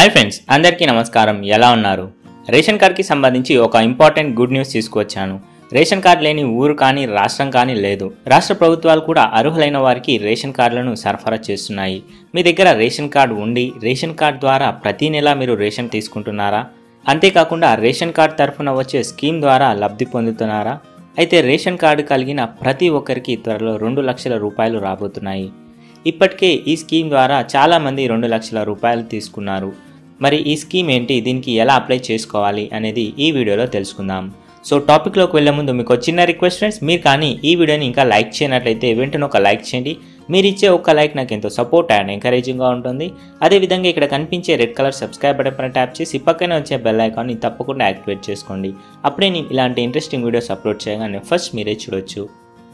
hi friends అందరికీ నమస్కారం ఎలా ఉన్నారు రేషన్ కార్డ్కి సంబంధించి ఒక ఇంపార్టెంట్ గుడ్ న్యూస్ తీసుకువచ్చాను రేషన్ కార్డ్ లేని ఊరు కానీ రాష్ట్రం కానీ లేదు రాష్ట్ర ప్రభుత్వాలు కూడా అర్హులైన వారికి రేషన్ కార్డులను సరఫరా చేస్తున్నాయి మీ దగ్గర రేషన్ కార్డు ఉండి రేషన్ కార్డ్ ద్వారా ప్రతి నెల మీరు రేషన్ తీసుకుంటున్నారా అంతేకాకుండా రేషన్ కార్డ్ తరఫున వచ్చే స్కీమ్ ద్వారా లబ్ధి పొందుతున్నారా అయితే రేషన్ కార్డు కలిగిన ప్రతి ఒక్కరికి త్వరలో రెండు లక్షల రూపాయలు రాబోతున్నాయి ఇప్పటికే ఈ స్కీమ్ ద్వారా చాలామంది రెండు లక్షల రూపాయలు తీసుకున్నారు మరి ఈ స్కీమ్ ఏంటి దీనికి ఎలా అప్లై చేసుకోవాలి అనేది ఈ వీడియోలో తెలుసుకుందాం సో టాపిక్లోకి వెళ్ళే ముందు మీకు ఒక చిన్న రిక్వెస్ట్ ఫ్రెండ్స్ మీరు కానీ ఈ వీడియోని ఇంకా లైక్ చేయనట్లయితే వెంటనే ఒక లైక్ చేయండి మీరు ఇచ్చే ఒక్క లైక్ నాకు ఎంతో సపోర్ట్ అండ్ ఎంకరేజింగ్గా ఉంటుంది అదేవిధంగా ఇక్కడ కనిపించే రెడ్ కలర్ సబ్స్క్రైబ్ బటన్ పైన ట్యాప్ చేసి పక్కనే వచ్చే బెల్ ఐకాన్ని తప్పకుండా యాక్టివేట్ చేసుకోండి అప్పుడే నేను ఇలాంటి ఇంట్రెస్టింగ్ వీడియోస్ అప్లోడ్ చేయగానే ఫస్ట్ మీరే చూడొచ్చు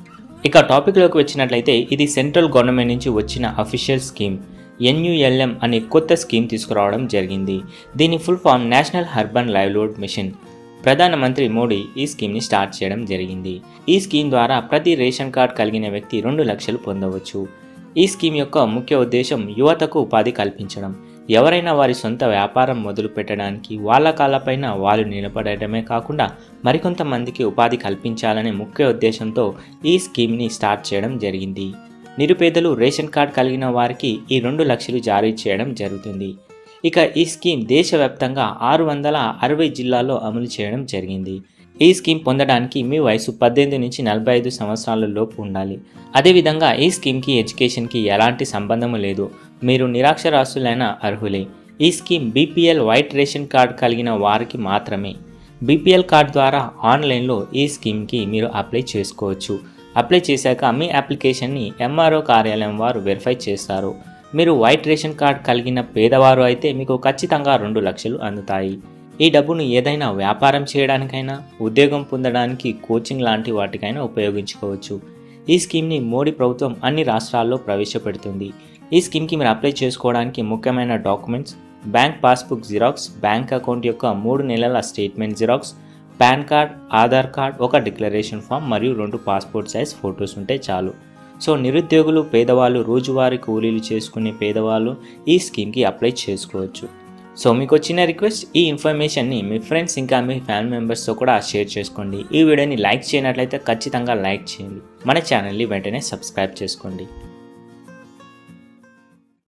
ఇక టాపిక్లోకి వచ్చినట్లయితే ఇది సెంట్రల్ గవర్నమెంట్ నుంచి వచ్చిన అఫీషియల్ స్కీమ్ ఎన్యుఎల్ఎం అనే కొత్త స్కీమ్ తీసుకురావడం జరిగింది దీని full form national urban livelihood mission ప్రధానమంత్రి మోడీ ఈ స్కీమ్ని స్టార్ట్ చేయడం జరిగింది ఈ స్కీమ్ ద్వారా ప్రతి రేషన్ కార్డ్ కలిగిన వ్యక్తి రెండు లక్షలు పొందవచ్చు ఈ స్కీమ్ యొక్క ముఖ్య ఉద్దేశం యువతకు ఉపాధి కల్పించడం ఎవరైనా వారి సొంత వ్యాపారం మొదలు పెట్టడానికి వాళ్ళ కాళ్ళపైన వాళ్ళు నిలబడటమే కాకుండా మరికొంతమందికి ఉపాధి కల్పించాలనే ముఖ్య ఉద్దేశంతో ఈ స్కీమ్ని స్టార్ట్ చేయడం జరిగింది నిరుపేదలు రేషన్ కార్డ్ కలిగిన వారికి ఈ రెండు లక్షలు జారీ చేయడం జరుగుతుంది ఇక ఈ స్కీమ్ దేశవ్యాప్తంగా ఆరు వందల అరవై జిల్లాల్లో అమలు చేయడం జరిగింది ఈ స్కీమ్ పొందడానికి మీ వయసు పద్దెనిమిది నుంచి నలభై ఐదు సంవత్సరాల లోపు ఉండాలి అదేవిధంగా ఈ స్కీమ్కి ఎడ్యుకేషన్కి ఎలాంటి సంబంధము లేదు మీరు నిరాక్షరాస్యులైన అర్హులే ఈ scheme BPL white ration card కలిగిన వారికి మాత్రమే బీపీఎల్ కార్డ్ ద్వారా ఆన్లైన్లో ఈ స్కీమ్కి మీరు అప్లై చేసుకోవచ్చు అప్లై చేశాక మీ అప్లికేషన్ని ఎంఆర్ఓ కార్యాలయం వారు వెరిఫై చేస్తారు మీరు వైట్ రేషన్ కార్డ్ కలిగిన పేదవారు అయితే మీకు ఖచ్చితంగా రెండు లక్షలు అందుతాయి ఈ డబ్బును ఏదైనా వ్యాపారం చేయడానికైనా ఉద్యోగం పొందడానికి కోచింగ్ లాంటి వాటికైనా ఉపయోగించుకోవచ్చు ఈ స్కీమ్ని మోడీ ప్రభుత్వం అన్ని రాష్ట్రాల్లో ప్రవేశపెడుతుంది ఈ స్కీమ్కి మీరు అప్లై చేసుకోవడానికి ముఖ్యమైన documents bank passbook xerox bank account యొక్క మూడు నెలల statement xerox PAN card Aadhaar card ఒక డిక్లరేషన్ ఫామ్ మరియు రెండు పాస్పోర్ట్ సైజ్ ఫొటోస్ ఉంటే చాలు సో నిరుద్యోగులు పేదవాళ్ళు రోజువారీ కూలీలు చేసుకునే పేదవాళ్ళు ఈ స్కీమ్కి అప్లై చేసుకోవచ్చు సో మీకు వచ్చిన రిక్వెస్ట్ ఈ ఇన్ఫర్మేషన్ని మీ ఫ్రెండ్స్ ఇంకా మీ ఫ్యామిలీ మెంబర్స్తో కూడా షేర్ చేసుకోండి ఈ వీడియోని లైక్ చేయనట్లయితే ఖచ్చితంగా లైక్ చేయండి మన ఛానల్ని వెంటనే సబ్స్క్రైబ్ చేసుకోండి